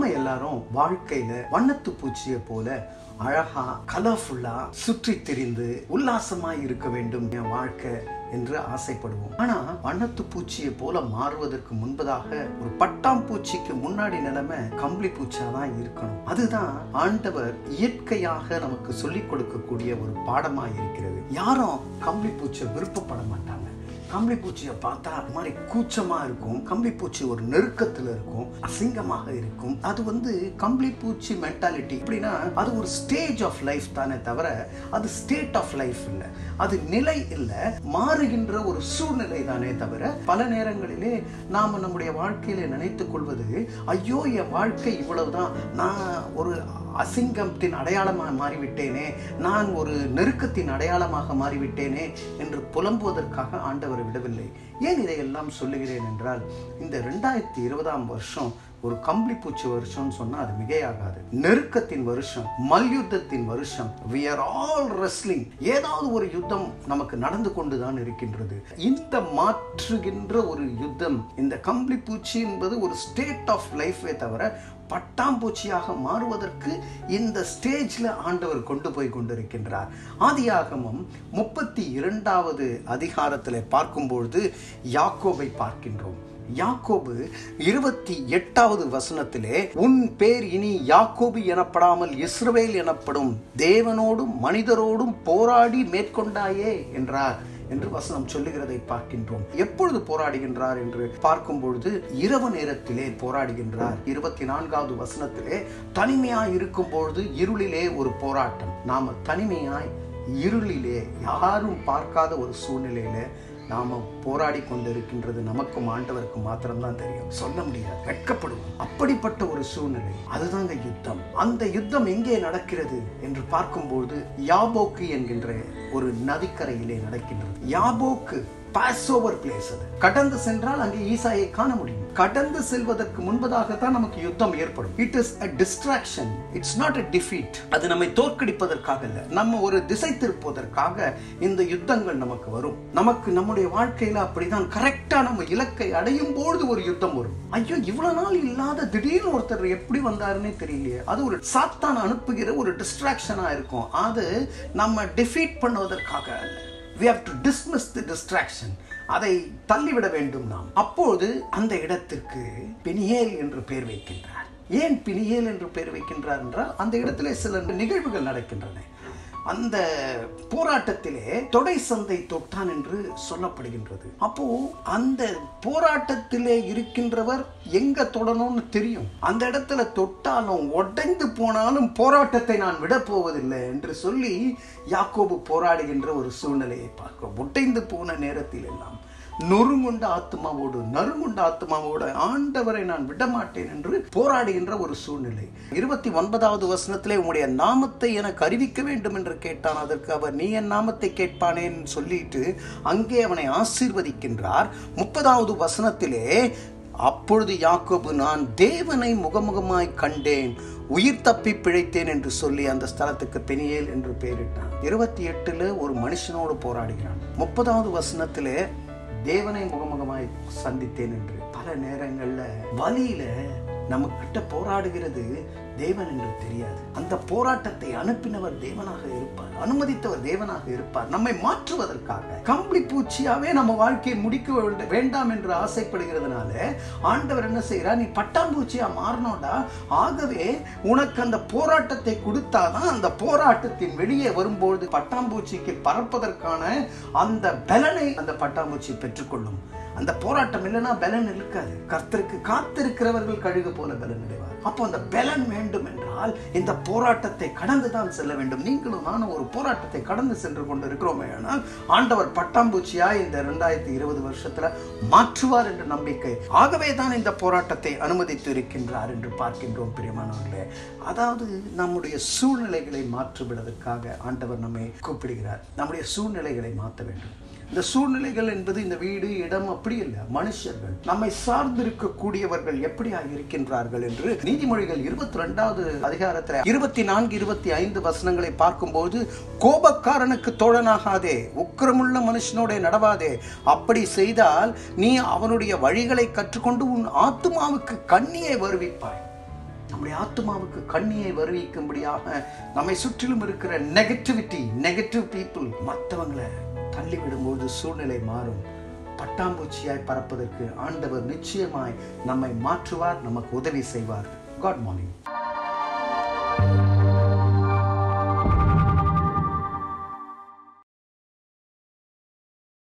நாம எல்லாரும் வாழ்க்கையில வண்ணத்து பூச்சியை போல அழகா கலர்ஃபுல்லா சுற்றி திரிந்து உல்லாசமா இருக்க வேண்டும் என் வாழ்க்கை என்று ஆசைப்படுவோம் ஆனா வண்ணத்து பூச்சியை போல மாறுவதற்கு முன்பதாக ஒரு பட்டாம் பூச்சிக்கு முன்னாடி நிலைமை கம்பளி பூச்சியா தான் இருக்கணும் அதுதான் ஆண்டவர் இயற்கையாக நமக்கு சொல்லிக் கொடுக்கக்கூடிய ஒரு பாடமா இருக்கிறது யாரும் கம்பளி பூச்சியை விருப்பப்பட மாட்டாங்க கம்பளி பூச்சியை பார்த்தா அது மாதிரி கூச்சமா இருக்கும் கம்பளி பூச்சி ஒரு நெருக்கத்துல இருக்கும் அசிங்கமாக இருக்கும் அது வந்து கம்பளி பூச்சி மென்டாலிட்டி எப்படின்னா அது ஒரு ஸ்டேஜ் ஆஃப் லைஃப் தானே தவிர அது ஸ்டேட் ஆஃப் லைஃப் இல்லை அது நிலை இல்லை மாறுகின்ற ஒரு சூழ்நிலை தானே தவிர பல நேரங்களிலே நாம நம்முடைய வாழ்க்கையில நினைத்துக் கொள்வது ஐயோ என் வாழ்க்கை இவ்வளவுதான் நான் ஒரு அசிங்கத்தின் அடையாளமாக மாறிவிட்டேனே நான் ஒரு நெருக்கத்தின் அடையாளமாக மாறிவிட்டேனே என்று புலம்புவதற்காக ஆண்டவர் விடவில்லை ஏன் இதையெல்லாம் சொல்லுகிறேன் என்றால் இந்த ரெண்டாயிரத்தி இருபதாம் வருஷம் ஒரு கம்பளி பூச்சி வருஷம்னு சொன்னா அது மிகையாகாது நெருக்கத்தின் வருஷம் மல்யுத்தத்தின் வருஷம் வி ஆர் ஆல் ரெஸ்லிங் ஏதாவது ஒரு யுத்தம் நமக்கு நடந்து கொண்டுதான் இருக்கின்றது இந்த மாற்றுகின்ற ஒரு யுத்தம் இந்த கம்பளி பூச்சி என்பது ஒரு ஸ்டேட் ஆஃப் லைஃபே தவிர பட்டாம்பூச்சியாக மாறுவதற்கு இந்த ஸ்டேஜில் ஆண்டவர் கொண்டு போய் கொண்டிருக்கின்றார் ஆதியாகமம் முப்பத்தி இரண்டாவது அதிகாரத்தில் பார்க்கும்பொழுது யாக்கோபை பார்க்கின்றோம் யாக்கோபு இருபத்தி எட்டாவது வசனத்திலே உன் பேர் இனி யாக்கோபு எனப்படாமல் இஸ்ரவேல் எனப்படும் தேவனோடும் மனிதரோடும் போராடி மேற்கொண்டாயே என்றார் என்று வசனம் சொல்லுகிறதை பார்க்கின்றோம் எப்பொழுது போராடுகின்றார் என்று பார்க்கும் பொழுது இரவு நேரத்திலே போராடுகின்றார் இருபத்தி நான்காவது வசனத்திலே தனிமையாய் இருக்கும் பொழுது இருளிலே ஒரு போராட்டம் நாம தனிமையாய் இருளிலே யாரும் பார்க்காத ஒரு சூழ்நிலையில நாம போராடி கொண்டிருக்கின்றது நமக்கும் ஆண்டவருக்கும் மாத்திரம்தான் தெரியும் சொல்ல முடியாது வெட்கப்படுவோம் அப்படிப்பட்ட ஒரு சூழ்நிலை அதுதாங்க யுத்தம் அந்த யுத்தம் எங்கே நடக்கிறது என்று பார்க்கும்போது யாபோக்கு என்கின்ற ஒரு நதிக்கரையிலே நடக்கின்றது யாபோக்கு பாஸ் ஓவர் பிளேஸ் அது கடந்து சென்றால் அங்கே ஈசாயை காண முடியும் கடந்து செல்வதற்கு முன்பதாகத்தான் நமக்கு யுத்தம் ஏற்படும் it is a distraction it's not a defeat அது நம்மை தோற்கடிப்பதற்காக இல்லை நம்ம ஒரு திசை திருப்புவதற்காக இந்த யுத்தங்கள் நமக்கு வரும் நமக்கு நம்முடைய வாழ்க்கையில அப்படிதான் கரெக்டா நம்ம இலக்கை அடையும் பொழுது ஒரு யுத்தம் வரும் ஐயோ இவ்வளவு நாள் இல்லாத திடீர்னு ஒருத்தர் எப்படி வந்தாருன்னே தெரியலையே அது ஒரு சாத்தான் அனுப்புகிற ஒரு டிஸ்ட்ராக்ஷனா இருக்கும் அது நம்ம டிஃபீட் பண்ணுவதற்காக அல்ல we have to dismiss the distraction அதை தள்ளிவிட வேண்டும் நாம் அப்போது அந்த இடத்திற்கு பினியேல் என்று பெயர் வைக்கின்றார் ஏன் பினியேல் என்று பெயர் வைக்கின்றார் என்றால் அந்த இடத்திலே சில நிகழ்வுகள் நடக்கின்றன அந்த போராட்டத்திலே தொடை சந்தை தொட்டான் என்று சொல்லப்படுகின்றது அப்போ அந்த போராட்டத்திலே இருக்கின்றவர் எங்க தொடணும்னு தெரியும் அந்த இடத்துல தொட்டாலும் உடைந்து போனாலும் போராட்டத்தை நான் விட போவதில்லை என்று சொல்லி யாக்கோபு போராடுகின்ற ஒரு சூழ்நிலையை பார்க்கிறோம் உடைந்து போன நேரத்தில் எல்லாம் நொறுங்குண்ட ஆத்மாவோடு நறுங்குண்ட ஆத்மாவோடு ஆண்டவரை நான் விடமாட்டேன் என்று போராடுகின்ற ஒரு சூழ்நிலை இருபத்தி ஒன்பதாவது வசனத்திலே உங்களுடைய நாமத்தை எனக்கு அறிவிக்க வேண்டும் என்று கேட்டான் அதற்கு அவர் நீ என் நாமத்தை கேட்பானேன் சொல்லிட்டு அங்கே அவனை ஆசீர்வதிக்கின்றார் முப்பதாவது வசனத்திலே அப்பொழுது யாக்கோபு நான் தேவனை முகமுகமாய் கண்டேன் உயிர் தப்பி பிழைத்தேன் என்று சொல்லி அந்த ஸ்தலத்துக்கு பெனியேல் என்று பெயரிட்டான் இருபத்தி எட்டுல ஒரு மனுஷனோடு போராடுகிறான் முப்பதாவது வசனத்திலே தேவனை முகமுகமாய் சந்தித்தேன் என்று பல நேரங்கள்ல வழியில நம்ம கிட்ட போராடுகிறது தேவன் என்று தெரியாது அந்த போராட்டத்தை அனுப்பினவர் தேவனாக இருப்பார் அனுமதித்தவர் தேவனாக இருப்பார் நம்மை மாற்றுவதற்காக கம்பளி பூச்சியாவே நம்ம வாழ்க்கையை முடிக்க வேண்டாம் என்று ஆசைப்படுகிறதுனால ஆண்டவர் என்ன செய்யறார் நீ பட்டாம்பூச்சியா மாறணும்டா ஆகவே உனக்கு அந்த போராட்டத்தை கொடுத்தாதான் அந்த போராட்டத்தின் வெளியே வரும்பொழுது பட்டாம்பூச்சிக்கு பறப்பதற்கான அந்த பலனை அந்த பட்டாம்பூச்சி பெற்றுக்கொள்ளும் அந்த போராட்டம் இல்லைன்னா பலன் இருக்காது கர்த்தருக்கு காத்திருக்கிறவர்கள் கழுகு போல பலன் அடைவார் அப்போ அந்த பலன் வேண்டும் என்றால் இந்த போராட்டத்தை கடந்து தான் செல்ல வேண்டும் நீங்களும் நானும் ஒரு போராட்டத்தை கடந்து சென்று கொண்டு இருக்கிறோமே ஆனால் ஆண்டவர் பட்டாம்பூச்சியா இந்த இரண்டாயிரத்தி இருபது வருஷத்துல மாற்றுவார் என்ற நம்பிக்கை ஆகவே தான் இந்த போராட்டத்தை அனுமதித்து இருக்கின்றார் என்று பார்க்கின்றோம் பிரியமானவர்களே அதாவது நம்முடைய சூழ்நிலைகளை மாற்றுவிடுவதற்காக ஆண்டவர் நம்மை கூப்பிடுகிறார் நம்முடைய சூழ்நிலைகளை மாற்ற வேண்டும் இந்த சூழ்நிலைகள் என்பது இந்த வீடு இடம் அப்படி இல்லை மனுஷர்கள் நம்மை சார்ந்திருக்கக்கூடியவர்கள் எப்படியாக இருக்கின்றார்கள் என்று நீதிமொழிகள் இருபத்தி ரெண்டாவது அதிகாரத்தில் இருபத்தி நான்கு இருபத்தி ஐந்து வசனங்களை பார்க்கும்போது கோபக்காரனுக்கு தோழனாகாதே உக்கிரமுள்ள மனுஷனோட நடவாதே அப்படி செய்தால் நீ அவனுடைய வழிகளை கற்றுக்கொண்டு உன் ஆத்மாவுக்கு கண்ணியை வருவிப்பாய் நம்முடைய ஆத்மாவுக்கு கண்ணியை வருவிக்கும்படியாக நம்மை சுற்றிலும் இருக்கிற நெகட்டிவிட்டி நெகட்டிவ் பீப்புள் மற்றவங்களை தள்ளிவிடும்போது சூழ்நிலை மாறும் பட்டாம்பூச்சியாய் பறப்பதற்கு ஆண்டவர் நிச்சயமாய் நம்மை மாற்றுவார் நமக்கு உதவி செய்வார் காட் மார்னிங்